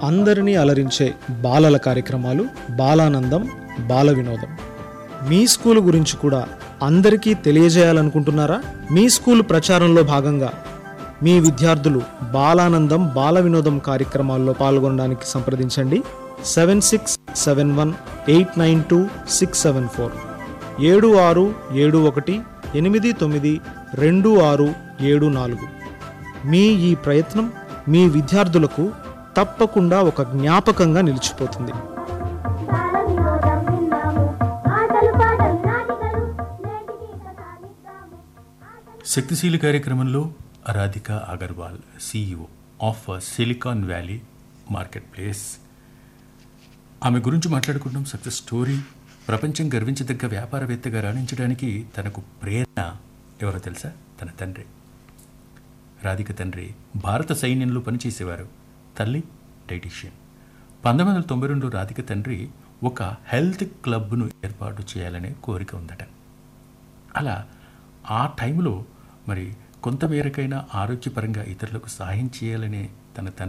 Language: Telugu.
అందరినీ అలరించే బాలల కార్యక్రమాలు బాలానందం బాల వినోదం మీ స్కూల్ గురించి కూడా అందరికీ తెలియజేయాలనుకుంటున్నారా మీ స్కూల్ ప్రచారంలో భాగంగా మీ విద్యార్థులు బాలానందం బాల వినోదం కార్యక్రమాల్లో పాల్గొనడానికి సంప్రదించండి seven six seven one eight nine two six seven four ఏడు ఆరు ఏడు ఒకటి ఎనిమిది తొమ్మిది రెండు ఆరు ఏడు నాలుగు మీ ఈ ప్రయత్నం మీ విద్యార్థులకు తప్పకుండా ఒక జ్ఞాపకంగా నిలిచిపోతుంది బాల వినోదం విన్నాము ఆటలు పాటలు నాటికలు నేటికి కథాలిద్దాము శక్తిశీలి కార్యక్రమంలో Radhika Agarwal CEO of Silicon Valley marketplace ఆమె గురించి మాట్లాడుకుంటాం సక్సెస్ స్టోరీ ప్రపంచం గర్వించదగ్గ వ్యాపారవేత్తగా రాణించడానికి తనకు ప్రేరణ ఎవరో తెలుసా తన తండ్రి రాధిక తండ్రి భారత సైన్యంలో పనిచేసేవారు తల్లి డైటీషియన్ పంతొమ్మిది వందల తొంభై రెండులో రాధిక తండ్రి ఒక హెల్త్ క్లబ్ను ఏర్పాటు చేయాలనే కోరిక ఉందట అలా ఆ టైంలో మరి కొంత మేరకైనా ఆరోగ్యపరంగా ఇతరులకు సహాయం చేయాలనే తన తండ్రి